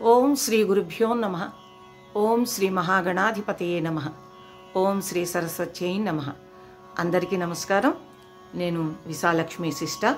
ఓం శ్రీ గురుభ్యో నమ ఓం శ్రీ మహాగణాధిపతయే నమ ఓం శ్రీ సరస్వత్యై నమ అందరికీ నమస్కారం నేను విశాలక్ష్మి సిస్టర్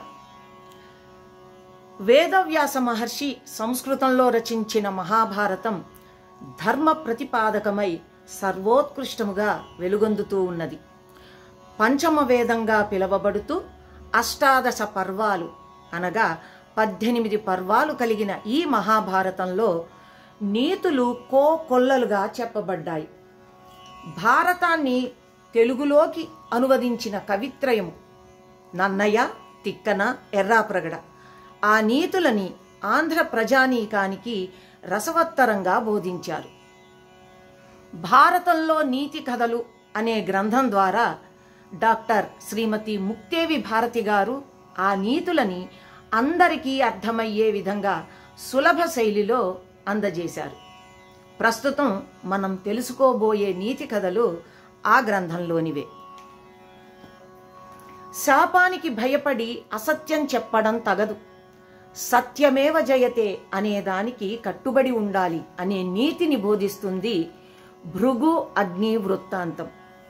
వేదవ్యాస మహర్షి సంస్కృతంలో రచించిన మహాభారతం ధర్మ ప్రతిపాదకమై సర్వోత్కృష్టముగా వెలుగొందుతూ ఉన్నది పంచమ వేదంగా పిలువబడుతూ అష్టాదశ పర్వాలు అనగా పద్దెనిమిది పర్వాలు కలిగిన ఈ మహాభారతంలో నీతులు కోకొల్లలుగా చెప్పబడ్డాయి భారతాన్ని తెలుగులోకి అనువదించిన కవిత్రయము నన్నయ్య తిక్కన ఎర్రాప్రగడ ఆ నీతులని ఆంధ్ర ప్రజానీకానికి రసవత్తరంగా బోధించారు భారతంలో నీతి కథలు అనే గ్రంథం ద్వారా డాక్టర్ శ్రీమతి ముక్తేవి భారతి గారు ఆ నీతులని అందరికీ అర్థమయ్యే విధంగా సులభ శైలిలో అందజేశారు ప్రస్తుతం మనం తెలుసుకోబోయే నీతి కథలు ఆ గ్రంథంలోనివే శాపానికి భయపడి అసత్యం చెప్పడం తగదు సత్యమేవ జయతే అనే దానికి కట్టుబడి ఉండాలి అనే నీతిని బోధిస్తుంది భృగు అగ్ని వృత్తాంతం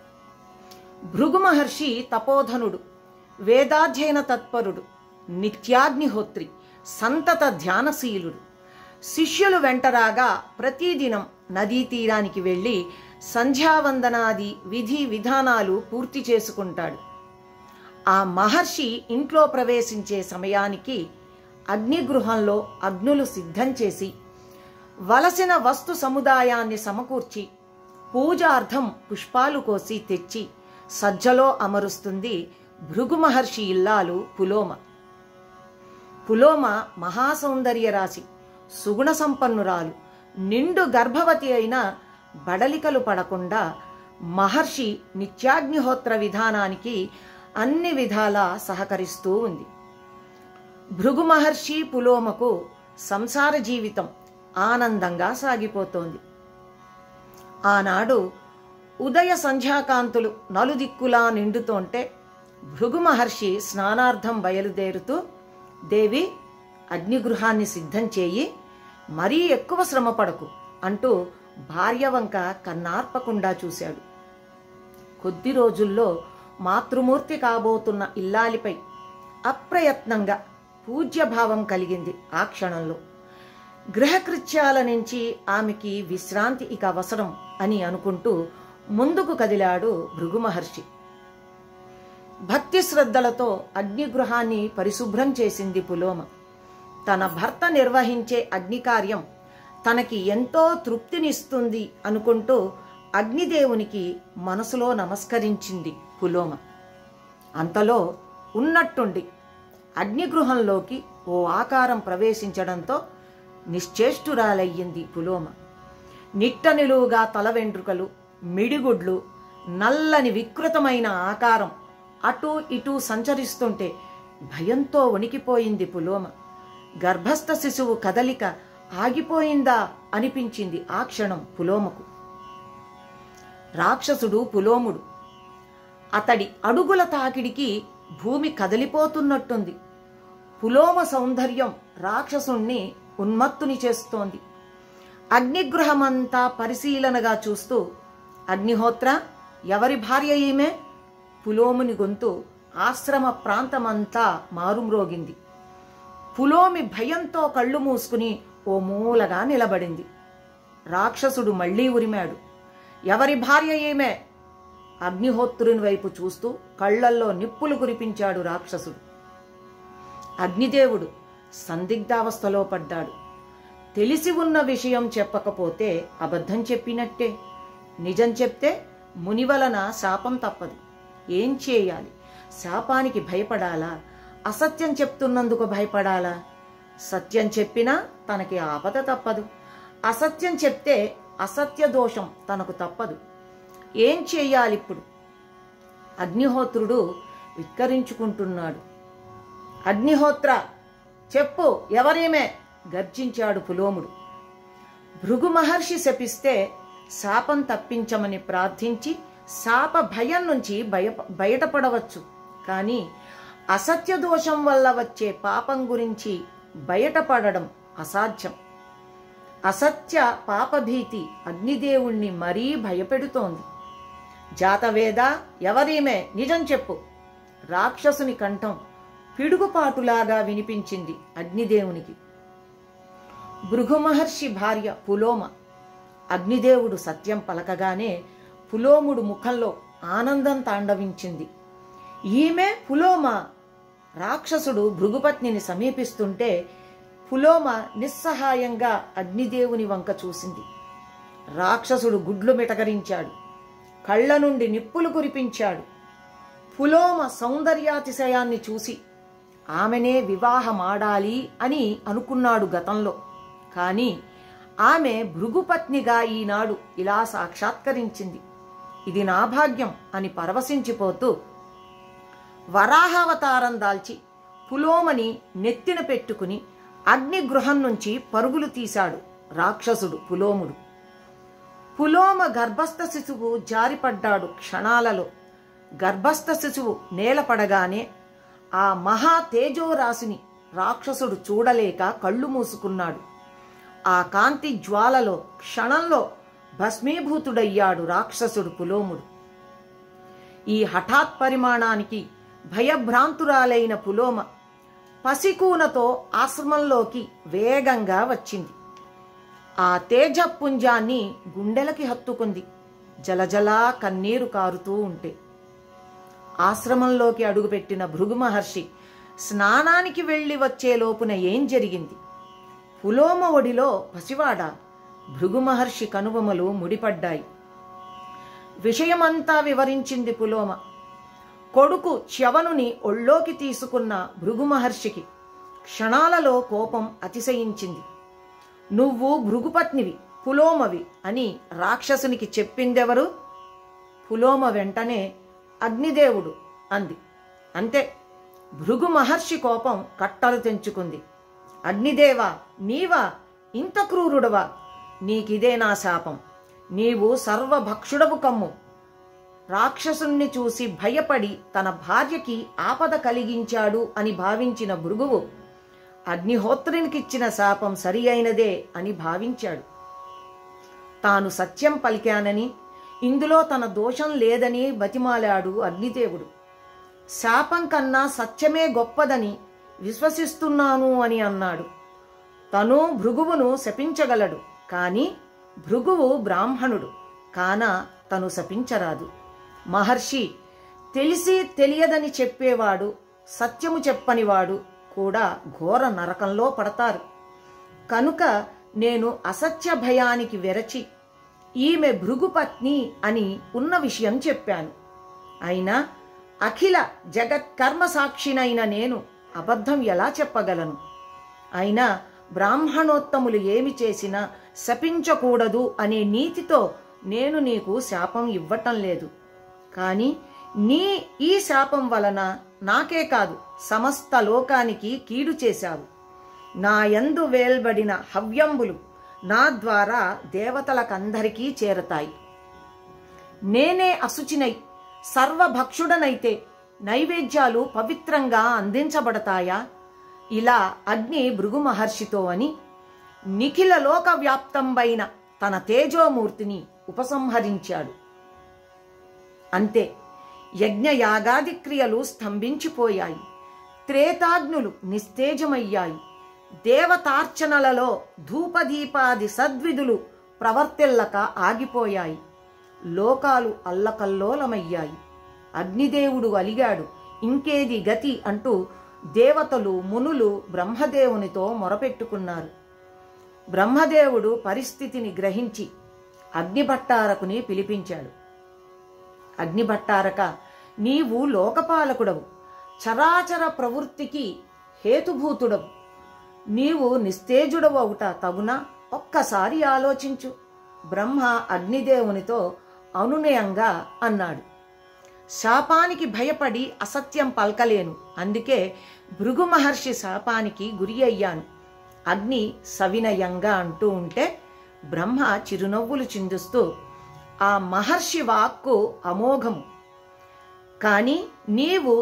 భృగు మహర్షి తపోధనుడు వేదాధ్యయన తత్పరుడు నిత్యాగ్నిహోత్రి సంతత ధ్యానశీలుడు శిష్యులు వెంటరాగా ప్రతిదినం నదీ తీరానికి వెళ్ళి సంధ్యావందనాది విధి విధానాలు పూర్తి చేసుకుంటాడు ఆ మహర్షి ఇంట్లో ప్రవేశించే సమయానికి అగ్నిగృహంలో అగ్నులు సిద్ధం చేసి వలసిన వస్తు సముదాయాన్ని సమకూర్చి పూజార్థం పుష్పాలు కోసి తెచ్చి సజ్జలో అమరుస్తుంది భృగు మహర్షి ఇల్లాలు పులోమ పులోమ మహాసౌందర్య రాశి సుగుణ సంపన్నురాలు నిండు గర్భవతి అయిన బడలికలు పడకుండా మహర్షి నిత్యాగ్నిహోత్ర విధానానికి అన్ని విధాలా సహకరిస్తూ ఉంది భృగు మహర్షి పులోమకు సంసార జీవితం ఆనందంగా సాగిపోతోంది ఆనాడు ఉదయ సంధ్యాకాంతులు నలుదిక్కులా నిండుతోంటే భృగు మహర్షి స్నానార్థం బయలుదేరుతూ దేవి అగ్నిగృహాన్ని సిద్ధం చేయి మరీ ఎక్కువ శ్రమ పడకు అంటూ భార్య వంక కన్నార్పకుండా చూశాడు కొద్ది రోజుల్లో మాతృమూర్తి కాబోతున్న ఇల్లాలిపై అప్రయత్నంగా పూజ్యభావం కలిగింది ఆ క్షణంలో గృహకృత్యాల నుంచి ఆమెకి విశ్రాంతి ఇక అవసరం అని అనుకుంటూ ముందుకు కదిలాడు భృగు మహర్షి భక్తి శ్రద్ధలతో అగ్నిగృహాన్ని పరిశుభ్రం చేసింది పులోమ తన భర్త నిర్వహించే అగ్ని కార్యం తనకి ఎంతో తృప్తినిస్తుంది అనుకుంటూ అగ్నిదేవునికి మనసులో నమస్కరించింది పులోమ అంతలో ఉన్నట్టుండి అగ్నిగృహంలోకి ఓ ఆకారం ప్రవేశించడంతో నిశ్చేష్టురాలయ్యింది పులోమ నిట్ట నిలువుగా తల వెంట్రుకలు మిడిగుడ్లు నల్లని వికృతమైన ఆకారం అటూ ఇటూ సంచరిస్తుంటే భయంతో వణికిపోయింది పులోమ గర్భస్థ శిశువు కదలిక ఆగిపోయిందా అనిపించింది ఆ క్షణం పులోమకు రాక్షసుడు పులోముడు అతడి అడుగుల తాకిడికి భూమి కదిలిపోతున్నట్టుంది పులోమ సౌందర్యం రాక్షసుణ్ణి ఉన్మత్తుని చేస్తోంది అగ్నిగృహమంతా పరిశీలనగా చూస్తూ అగ్నిహోత్ర ఎవరి భార్య ఈమె పులోముని గొంతు ఆశ్రమ ప్రాంతమంతా మారుమ్రోగింది పులోమి భయంతో కళ్ళు మూసుకుని ఓ మూలగా నిలబడింది రాక్షసుడు మళ్లీ ఉరిమాడు ఎవరి భార్య ఈమె అగ్నిహోత్రుని వైపు చూస్తూ కళ్లల్లో నిప్పులు కురిపించాడు రాక్షసుడు అగ్నిదేవుడు సందిగ్ధావస్థలో పడ్డాడు తెలిసి ఉన్న విషయం చెప్పకపోతే అబద్ధం చెప్పినట్టే నిజం చెప్తే ముని వలన శాపం తప్పదు ఏం చేయాలి శాపానికి భయపడాలా అసత్యం చెప్తున్నందుకు భయపడాలా సత్యం చెప్పినా తనకి ఆపద తప్పదు అసత్యం చెప్తే అసత్య దోషం తనకు తప్పదు ఏం చేయాలిప్పుడు అగ్నిహోత్రుడు విక్కరించుకుంటున్నాడు అగ్నిహోత్ర చెప్పు ఎవరేమే గర్జించాడు పులోముడు భృగు మహర్షి శపిస్తే శాపం తప్పించమని ప్రార్థించి శాప భయం నుంచి భయ బయటపడవచ్చు కానీ అసత్య దోషం వల్ల వచ్చే పాపం గురించి బయటపడడం అసాధ్యం అసత్య పాపభీతి అగ్నిదేవుణ్ణి మరీ భయపెడుతోంది జాతవేద ఎవరీమే నిజం చెప్పు రాక్షసుని కంఠం పిడుగుపాటులాగా వినిపించింది అగ్నిదేవునికి భృగు మహర్షి భార్య పులోమ అగ్నిదేవుడు సత్యం పలకగానే పులోముడు ముఖంలో ఆనందం తాండవించింది ఈమె పులోమ రాక్షసుడు భృగుపత్నిని సమీపిస్తుంటే పులోమ నిస్సహాయంగా అగ్నిదేవుని వంక చూసింది రాక్షసుడు గుడ్లు మిటకరించాడు కళ్ళ నుండి నిప్పులు కురిపించాడు పులోమ సౌందర్యాతిశయాన్ని చూసి ఆమెనే వివాహమాడాలి అని అనుకున్నాడు గతంలో కానీ ఆమె భృగుపత్నిగా ఈనాడు ఇలా సాక్షాత్కరించింది ఇది నా భాగ్యం అని పరవశించిపోతూ వరాహావతారం దాల్చి పులోమని నెత్తిన పెట్టుకుని అగ్నిగృహం నుంచి పరుగులు తీశాడు రాక్షసుడు పులోముడు పులోమ గర్భస్థ శిశువు జారిపడ్డాడు క్షణాలలో గర్భస్థ శిశువు నేలపడగానే ఆ మహా తేజోరాశిని రాక్షసుడు చూడలేక కళ్ళు మూసుకున్నాడు ఆ కాంతి జ్వాలలో క్షణంలో భస్మీభూతుడయ్యాడు రాక్షసుడు పులోముడు ఈ హఠాత్ పరిమాణానికి భయభ్రాంతురాలైన పులోమ పసికూనతో ఆశ్రమంలోకి వేగంగా వచ్చింది ఆ తేజపుంజాన్ని గుండెలకి హత్తుకుంది జలజలా కన్నీరు కారుతూ ఉంటే ఆశ్రమంలోకి అడుగుపెట్టిన భృగు మహర్షి స్నానానికి వెళ్ళి వచ్చే లోపున ఏం జరిగింది పులోమ ఒడిలో పసివాడ భృగు మహర్షి కనుబొమలు ముడిపడ్డాయి విషయమంతా వివరించింది పులోమ కొడుకు చ్యవనుని ఒళ్ళోకి తీసుకున్న భృగు మహర్షికి క్షణాలలో కోపం అతిశయించింది నువ్వు భృగుపత్నివి పులోమవి అని రాక్షసునికి చెప్పిందెవరు పులోమ వెంటనే అగ్నిదేవుడు అంది అంతే భృగు మహర్షి కోపం కట్టలు తెంచుకుంది అగ్నిదేవా నీవా ఇంత క్రూరుడవా నీకిదే నా శాపం నీవు సర్వభక్షుడవు కమ్ము రాక్షసుణ్ణి చూసి భయపడి తన భార్యకి ఆపద కలిగించాడు అని భావించిన భృగువు అగ్నిహోత్రునికిచ్చిన శాపం సరి అయినదే అని భావించాడు తాను సత్యం పలికానని ఇందులో తన దోషం లేదని బతిమాలాడు అగ్నిదేవుడు శాపం కన్నా సత్యమే గొప్పదని విశ్వసిస్తున్నాను అని అన్నాడు తను భృగువును శపించగలడు కాని భృగువు బ్రాహ్మణుడు కాన తను శపించరాదు మహర్షి తెలిసి తెలియదని చెప్పేవాడు సత్యము చెప్పనివాడు కూడా ఘోర నరకంలో పడతారు కనుక నేను అసత్య భయానికి వెరచి ఈమె భృగుపత్ని అని ఉన్న విషయం చెప్పాను అయినా అఖిల జగత్ కర్మ సాక్షినైన నేను అబద్ధం ఎలా చెప్పగలను అయినా బ్రాహ్మణోత్తములు ఏమి చేసినా శపించకూడదు అనే నీతితో నేను నీకు శాపం ఇవ్వటం లేదు కానీ నీ ఈ శాపం వలన నాకే కాదు సమస్త లోకానికి కీడు చేశావు నా యందు వేల్బడిన హవ్యంబులు నా ద్వారా దేవతలకందరికీ చేరతాయి నేనే అశుచినై సర్వభక్షుడనైతే నైవేద్యాలు పవిత్రంగా అందించబడతాయా ఇలా అగ్ని భృగు మహర్షితో అని నిఖిల లోక వ్యాప్తంబైన తన తేజోమూర్తిని ఉపసంహరించాడు అంతే యజ్ఞ యాగాది క్రియలు స్తంభించిపోయాయి త్రేతాగ్నులు నిస్తేజమయ్యాయి దేవతార్చనలలో ధూపదీపాది సద్విధులు ప్రవర్తిల్లక ఆగిపోయాయి లోకాలు అల్లకల్లోలమయ్యాయి అగ్నిదేవుడు అలిగాడు ఇంకేది గతి అంటూ దేవతలు మునులు బ్రహ్మదేవునితో మొరపెట్టుకున్నారు బ్రహ్మదేవుడు పరిస్థితిని గ్రహించి అగ్నిభట్టారకుని పిలిపించాడు అగ్నిభట్టారక నీవు లోకపాలకుడవు చరాచర ప్రవృత్తికి హేతుభూతుడవు నీవు నిస్తేజుడవు అవుట తగునా ఒక్కసారి ఆలోచించు బ్రహ్మ అగ్నిదేవునితో అనునయంగా అన్నాడు శాపానికి భయపడి అసత్యం పలకలేను అందుకే భృగు మహర్షి శాపానికి గురి అయ్యాను అగ్ని సవినయంగా అంటూ ఉంటే బ్రహ్మ చిరునవ్వులు చిందుస్తూ ఆ మహర్షి వాక్కు అమోఘము కాని నీవు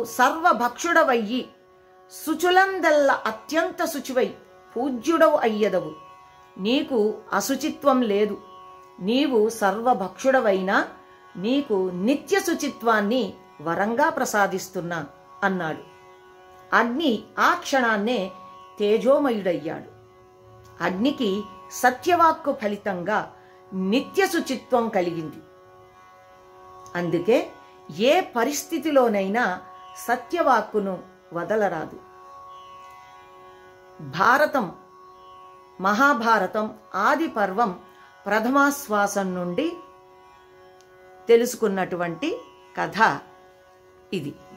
సర్వభక్షుడవయ్యి శుచులందల్ల అత్యంత శుచివై పూజ్యుడవు అయ్యదవు నీకు అశుచిత్వం లేదు నీవు సర్వభక్షుడవైనా నీకు నిత్య శుచిత్వాన్ని వరంగా ప్రసాదిస్తున్నా అన్నాడు అగ్ని ఆ క్షణాన్నే తేజోమయుడయ్యాడు అగ్నికి సత్యవాక్కు ఫలితంగా నిత్య శుచిత్వం కలిగింది అందుకే ఏ పరిస్థితిలోనైనా సత్యవాక్కును వదలరాదు భారతం మహాభారతం ఆది పర్వం ప్రథమాశ్వాసం నుండి తెలుసుకున్నటువంటి కథ ఇది